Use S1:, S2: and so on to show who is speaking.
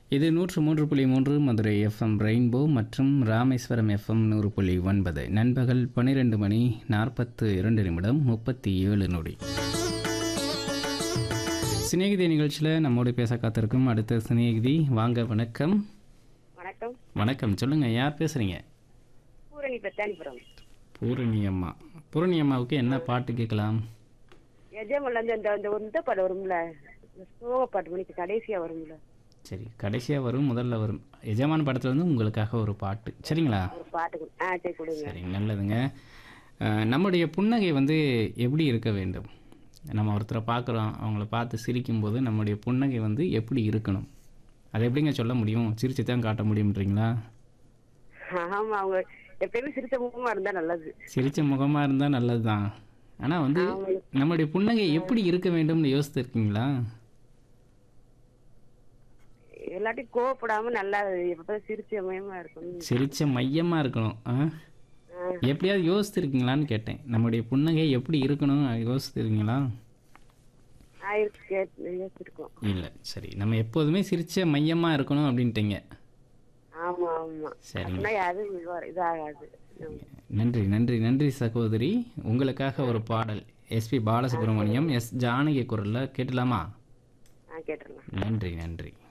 S1: இது நூற்று மூன்று புள்ளி மூன்று மதுரை எஃப்எம் ரெயின்போ மற்றும் ராமேஸ்வரம் எஃப்எம் நூறு புள்ளி ஒன்பது நண்பகல் பன்னிரெண்டு மணி நாற்பத்து இரண்டு நிமிடம் முப்பத்தி ஏழு நொடி சிநேகிதி நிகழ்ச்சியில் நம்மோடு பேச காத்திருக்கும் அடுத்த சிநேகிதி வாங்க வணக்கம்
S2: வணக்கம்
S1: வணக்கம் சொல்லுங்கள் யார் பேசுகிறீங்க
S2: பூரணி பெத்தானிபுரம்
S1: பூரணி அம்மா பூரணி அம்மாவுக்கு என்ன பாட்டு கேட்கலாம்
S2: எஜமல்ல இருந்து அந்த அந்த ஒரு இந்த பாட்டு வரும்ல இந்த சோக பாட்டு மணிக்கு கடைசியா வரும்ல
S1: சரி கடைசியாக வரும் முதல்ல வரும் எஜமான் படத்துல இருந்து உங்களுக்காக ஒரு பாட்டு சரிங்களா
S2: ஒரு பாட்டு கொடு- ஆ சரி கொடுங்க
S1: சரி நல்லதுங்க அஹ், நம்முடைய புன்னகை வந்து எப்படி இருக்க வேண்டும் நம்ம ஒருத்தரை பார்க்குறோம் அவங்கள பார்த்து சிரிக்கும்போது நம்முடைய புன்னகை வந்து எப்படி இருக்கணும் அதை எப்படிங்க சொல்ல முடியும் சிரிச்சு தான் காட்ட முடியும்ன்றீங்களா
S2: ஆமா அவங்க எப்பயுமே சிரிச்ச முகமா இருந்தா நல்லது
S1: சிரிச்ச முகமாக இருந்தால் நல்லது தான் ஆனால் வந்து நம்முடைய புன்னகை எப்படி இருக்க வேண்டும்னு யோசித்துருக்கீங்களா
S2: எல்லாத்தையும் கோவப்படாம நல்லா எப்ப சிரிச்ச மயமா இருக்கணும்
S1: சிரிச்ச மையமாக இருக்கணும் ஆ
S2: ஆ,
S1: எப்படியாவது யோசித்திருக்கீங்களான்னு கேட்டேன் நம்முடைய புன்னகை எப்படி இருக்கணும் யோசித்திருக்கீங்களா
S2: ஆ, இருக்கு கேட்டு யோசிச்சிருக்கோம்
S1: இல்லை சரி நம்ம எப்போதுமே சிரிச்ச மையமாக இருக்கணும் அப்படின்ட்டீங்க
S2: ஆமா ஆமா
S1: சரிங்க
S2: அப்படின்னா யாரும் இது- இதாகாது
S1: நன்றி நன்றி நன்றி சகோதரி உங்களுக்காக ஒரு பாடல் எஸ்பி பாலசுப்ரமணியம் எஸ் ஜானகி குரலில் கேட்டலாமா
S2: ஆ கேட்டுடலாம்
S1: நன்றி நன்றி